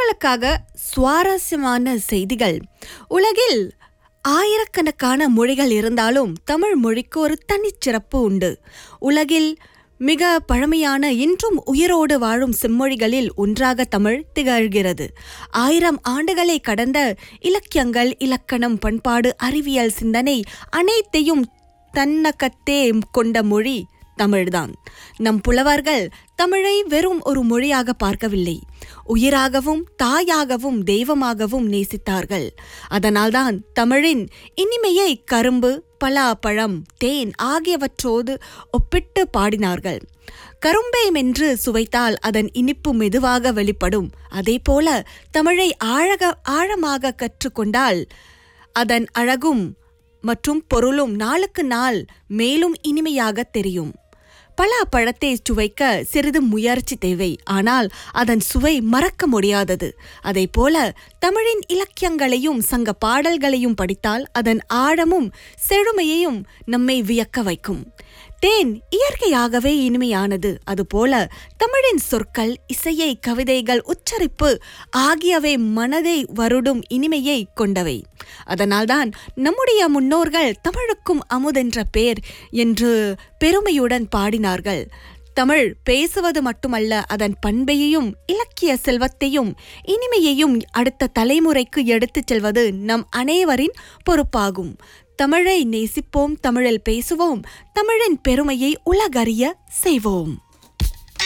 உங்களுக்காக சுவாரஸ்யமான செய்திகள் உலகில் ஆயிரக்கணக்கான மொழிகள் இருந்தாலும் தமிழ் மொழிக்கு ஒரு தனிச்சிறப்பு உண்டு உலகில் மிக பழமையான இன்றும் உயிரோடு வாழும் செம்மொழிகளில் ஒன்றாக தமிழ் திகழ்கிறது ஆயிரம் ஆண்டுகளை கடந்த இலக்கியங்கள் இலக்கணம் பண்பாடு அறிவியல் சிந்தனை அனைத்தையும் தன்னகத்தே கொண்ட மொழி தமிழ்தான் நம் புலவர்கள் தமிழை வெறும் ஒரு மொழியாக பார்க்கவில்லை உயிராகவும் தாயாகவும் தெய்வமாகவும் நேசித்தார்கள் அதனால்தான் தமிழின் இனிமையை கரும்பு பலாப்பழம் தேன் ஆகியவற்றோடு ஒப்பிட்டு பாடினார்கள் கரும்பை மென்று சுவைத்தால் அதன் இனிப்பு மெதுவாக வெளிப்படும் அதேபோல தமிழை ஆழக ஆழமாக கற்றுக்கொண்டால் அதன் அழகும் மற்றும் பொருளும் நாளுக்கு நாள் மேலும் இனிமையாக தெரியும் பலாப்பழத்தை சுவைக்க சிறிது முயற்சி தேவை ஆனால் அதன் சுவை மறக்க முடியாதது அதே போல தமிழின் இலக்கியங்களையும் சங்க பாடல்களையும் படித்தால் அதன் ஆழமும் செழுமையையும் நம்மை வியக்க வைக்கும் தேன் இயற்கையாகவே இனிமையானது அதுபோல தமிழின் சொற்கள் இசையை கவிதைகள் உச்சரிப்பு ஆகியவை மனதை வருடும் இனிமையை கொண்டவை அதனால்தான் நம்முடைய முன்னோர்கள் தமிழுக்கும் அமுதென்ற பேர் என்று பெருமையுடன் பாடினார்கள் தமிழ் பேசுவது மட்டுமல்ல அதன் பண்பையையும் இலக்கிய செல்வத்தையும் இனிமையையும் அடுத்த தலைமுறைக்கு எடுத்துச் செல்வது நம் அனைவரின் பொறுப்பாகும் தமிழை நேசிப்போம் தமிழில் பேசுவோம் தமிழின் பெருமையை உலகறிய செய்வோம்